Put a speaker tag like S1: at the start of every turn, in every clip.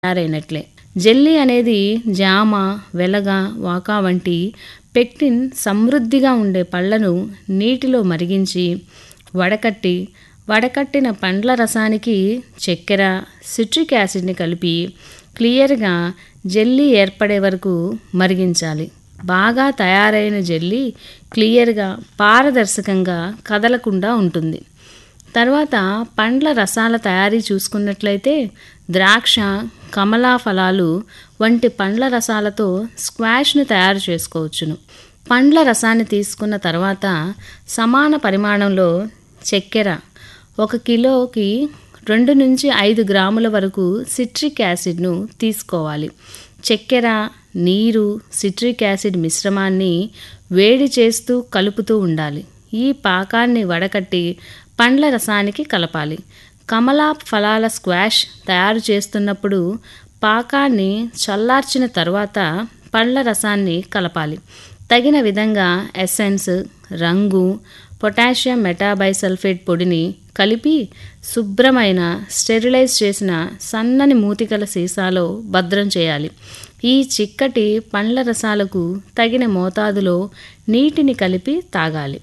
S1: తయారైనట్లే jelly అనేది జామ వెలగ వాకా వంటి పెక్టిన్ సమృద్ధిగా ఉండే పళ్లను నీటిలో మరిగించి వడకట్టి వడకట్టిన పండ్ల రసానికి చక్కెర సిట్రిక్ యాసిడ్ని కలిపి క్లియర్గా జెల్లీ ఏర్పడే వరకు మరిగించాలి బాగా తయారైన జెల్లీ క్లియర్గా పారదర్శకంగా కదలకుండా ఉంటుంది తర్వాత పండ్ల రసాల తయారీ చూసుకున్నట్లయితే ద్రాక్ష కమలా ఫలాలు వంటి పండ్ల రసాలతో స్క్వాష్ను తయారు చేసుకోవచ్చును పండ్ల రసాన్ని తీసుకున్న తర్వాత సమాన పరిమాణంలో చక్కెర ఒక కిలోకి రెండు నుంచి ఐదు గ్రాముల వరకు సిట్రిక్ యాసిడ్ను తీసుకోవాలి చక్కెర నీరు సిట్రిక్ యాసిడ్ మిశ్రమాన్ని వేడి చేస్తూ కలుపుతూ ఉండాలి ఈ పాకాన్ని వడకట్టి పండ్ల రసానికి కలపాలి కమలా ఫలాల స్క్వాష్ తయారు చేస్తున్నప్పుడు పాకాన్ని చల్లార్చిన తర్వాత పండ్ల రసాన్ని కలపాలి తగిన విధంగా ఎసెన్స్ రంగు పొటాషియం మెటాబైసల్ఫేట్ పొడిని కలిపి శుభ్రమైన స్టెరిలైజ్ చేసిన సన్నని మూతికల సీసాలో భద్రం చేయాలి ఈ చిక్కటి పండ్ల రసాలకు తగిన మోతాదులో నీటిని కలిపి తాగాలి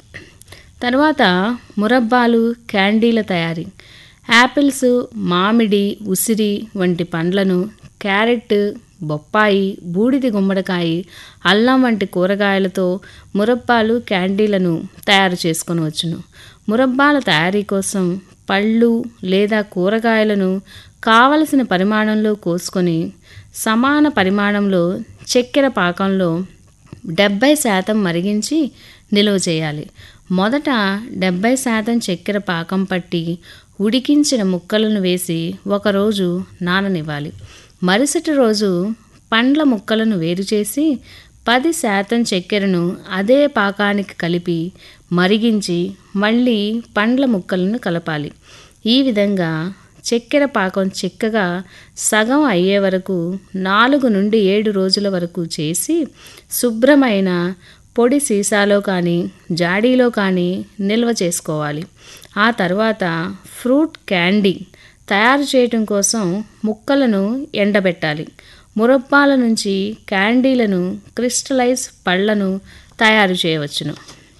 S1: తర్వాత మురబ్బాలు క్యాండీల తయారీ యాపిల్స్ మామిడి ఉసిరి వంటి పండ్లను క్యారెట్ బొప్పాయి బూడిది గుమ్మడికాయ అల్లం వంటి కూరగాయలతో మురబ్బాలు క్యాండీలను తయారు చేసుకొనవచ్చును మురబ్బాల తయారీ కోసం పళ్ళు లేదా కూరగాయలను కావలసిన పరిమాణంలో కోసుకొని సమాన పరిమాణంలో చక్కెర పాకంలో డెబ్బై శాతం మరిగించి నిల్వ చేయాలి మొదట డెబ్బై శాతం చక్కెర పాకం పట్టి ఉడికించిన ముక్కలను వేసి ఒకరోజు నాననివ్వాలి మరుసటి రోజు పండ్ల ముక్కలను వేరు చేసి పది శాతం చక్కెరను అదే పాకానికి కలిపి మరిగించి మళ్ళీ పండ్ల ముక్కలను కలపాలి ఈ విధంగా చక్కెర పాకం చిక్కగా సగం అయ్యే వరకు నాలుగు నుండి ఏడు రోజుల వరకు చేసి శుభ్రమైన పొడి సీసాలో కానీ జాడీలో కానీ నిల్వ చేసుకోవాలి ఆ తర్వాత ఫ్రూట్ క్యాండీ తయారు చేయటం కోసం ముక్కలను ఎండబెట్టాలి మురబ్బాల నుంచి క్యాండీలను క్రిస్టలైజ్ పళ్లను తయారు చేయవచ్చును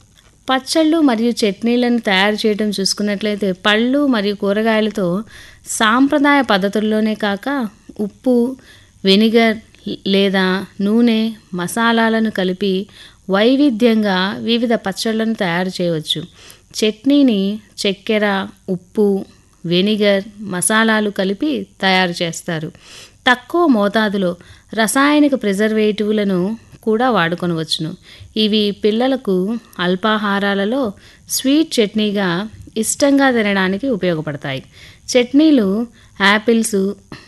S1: పచ్చళ్ళు మరియు చట్నీలను తయారు చేయడం చూసుకున్నట్లయితే పళ్ళు మరియు కూరగాయలతో సాంప్రదాయ పద్ధతుల్లోనే కాక ఉప్పు వెనిగర్ లేదా నూనె మసాలాలను కలిపి వైవిధ్యంగా వివిధ పచ్చళ్ళను తయారు చేయవచ్చు చట్నీని చక్కెర ఉప్పు వెనిగర్ మసాలాలు కలిపి తయారు చేస్తారు తక్కువ మోతాదులో రసాయనిక ప్రిజర్వేటివ్లను కూడా వాడుకొనవచ్చును ఇవి పిల్లలకు అల్పాహారాలలో స్వీట్ చట్నీగా ఇష్టంగా తినడానికి ఉపయోగపడతాయి చట్నీలు యాపిల్స్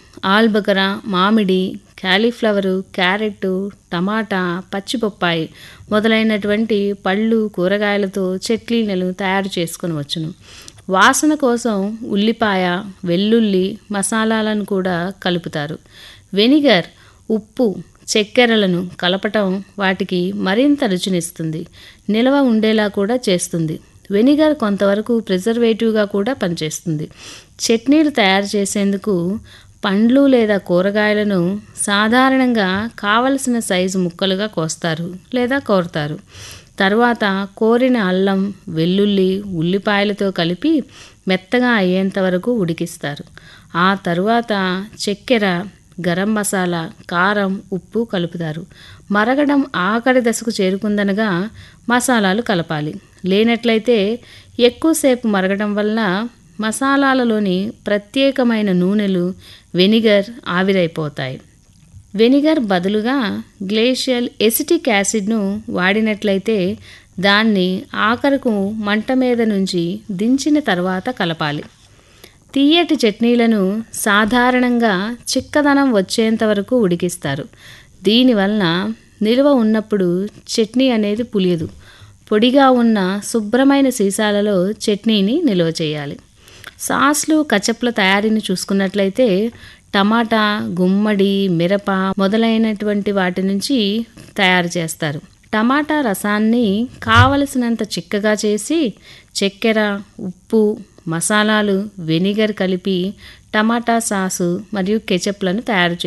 S1: ఆల్బకర మామిడి క్యాలీఫ్లవరు క్యారెట్ టమాటా పచ్చిపప్పాయి మొదలైనటువంటి పళ్ళు కూరగాయలతో చట్నీలను తయారు చేసుకొనవచ్చును వాసన కోసం ఉల్లిపాయ వెల్లుల్లి మసాలాలను కూడా కలుపుతారు వెనిగర్ ఉప్పు చక్కెరలను కలపటం వాటికి మరింత రుచినిస్తుంది నిల్వ ఉండేలా కూడా చేస్తుంది వెనిగర్ కొంతవరకు ప్రిజర్వేటివ్గా కూడా పనిచేస్తుంది చట్నీలు తయారు చేసేందుకు పండ్లు లేదా కూరగాయలను సాధారణంగా కావలసిన సైజు ముక్కలుగా కోస్తారు లేదా కోరుతారు తర్వాత కోరిన అల్లం వెల్లుల్లి ఉల్లిపాయలతో కలిపి మెత్తగా అయ్యేంత వరకు ఉడికిస్తారు ఆ తరువాత చక్కెర గరం మసాలా కారం ఉప్పు కలుపుతారు మరగడం ఆఖరి దశకు చేరుకుందనగా మసాలాలు కలపాలి లేనట్లయితే ఎక్కువసేపు మరగడం వల్ల మసాలాలలోని ప్రత్యేకమైన నూనెలు వెనిగర్ ఆవిరైపోతాయి వెనిగర్ బదులుగా గ్లేషియల్ ఎసిటిక్ యాసిడ్ను వాడినట్లయితే దాన్ని ఆఖరకు మంట మీద నుంచి దించిన తర్వాత కలపాలి తీయటి చట్నీలను సాధారణంగా చిక్కదనం వచ్చేంత వరకు ఉడికిస్తారు దీనివలన నిల్వ ఉన్నప్పుడు చట్నీ అనేది పులియదు పొడిగా ఉన్న శుభ్రమైన సీసాలలో చట్నీని నిల్వ చేయాలి సాస్లు కచప్ల తయారీని చూసుకున్నట్లయితే టమాటా గుమ్మడి మిరప మొదలైనటువంటి వాటి నుంచి తయారు చేస్తారు టమాటా రసాన్ని కావలసినంత చిక్కగా చేసి చక్కెర ఉప్పు మసాలాలు వెనిగర్ కలిపి టమాటా సాసు మరియు కెచప్లను తయారు